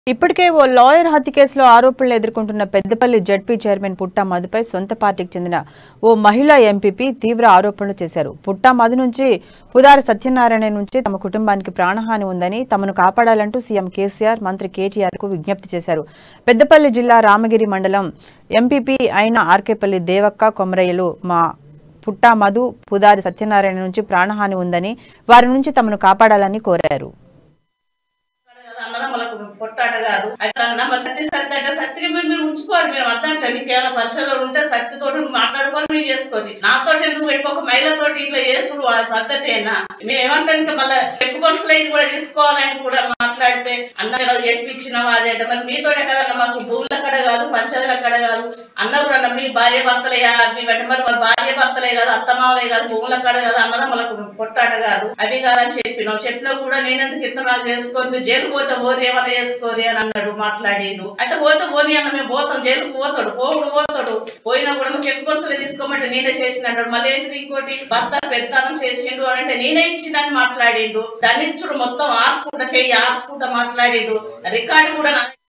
ఇప్పటికే ఓ లాయర్ హత్య కేసులో ఆరోపణలు ఎదుర్కొంటున్న పెద్దపల్లి జడ్పీ చైర్మన్ పుట్టా మధుపై సొంత పార్టీకి చెందిన ఓ మహిళా ఎంపీపీ తీవ్ర ఆరోపణలు చేశారు పుట్టా మధు నుంచి పుదారి సత్యనారాయణ నుంచి తమ కుటుంబానికి ప్రాణహాని ఉందని తమను కాపాడాలంటూ సీఎం కేసీఆర్ మంత్రి కేటీఆర్ కు విజ్ఞప్తి చేశారు పెద్దపల్లి జిల్లా రామగిరి మండలం ఎంపీపీ అయిన ఆర్కేపల్లి దేవక్క కొమరయ్యలు మా పుట్టా మధు పుదారి సత్యనారాయణ నుంచి ప్రాణహాని ఉందని వారి నుంచి తమను కాపాడాలని కోరారు అన్నదమ్ములకు పొట్టాట కాదు అక్కడ అన్న మరి సత్య సత్య అంటే సత్యకి మీరు మీరు ఉంచుకోవాలి మీరు వద్దంటే నీకు ఏమైనా పరిశీలన ఉంటే సత్యతోటి మాట్లాడుకొని మీరు చేసుకోవాలి నాతో ఎందుకు పెట్టుకోక మహిళతోటి ఇట్లా చేసుడు ఆ పద్ధతేనా మేము ఏమంటాం ఇంకా మళ్ళీ ఎక్కువ మనుషులు ఇది కూడా తీసుకోవాలని కూడా మాట్లాడితే అన్న ఇక్కడ చెప్పించినావా అదే అంటే మరి మీతోటే కదన్న మాకు భూముల కడ కాదు పంచాయతీల కడ కాదు అన్న కూడా అన్న మీ భార్య భర్తలే మీ వెంట మరి మరి భార్య భర్తలే కాదు అత్తమామలే కాదు భూముల కడ కాదు అన్నదమ్ములకు పొట్టాట కాదు అవి కాదని చెప్పినావు చెప్పినా కూడా నేనెందుకు ఇంత నాకు చేసుకొని మీరు జైలు పోతే ఓరి ఏమన్నా చేసుకోరి అని అన్నాడు మాట్లాడిండు అయితే పోతే పోనీ అన్న మేము పోతాం జైలుకు పోతాడు పోవుడు పోతాడు పోయినా కూడా నువ్వు చెక్ పర్సులు తీసుకోమంటే నేనే చేసిన అన్నాడు మళ్ళీ ఏంటిది ఇంకోటి భర్త పెద్దనం చేసిండు అని అంటే నేనే ఇచ్చిందని మాట్లాడిండు దాన్ని ఇచ్చుడు మొత్తం ఆర్చుకుంటా చెయ్యి ఆర్చుకుంటా మాట్లాడిండు రికార్డు కూడా నా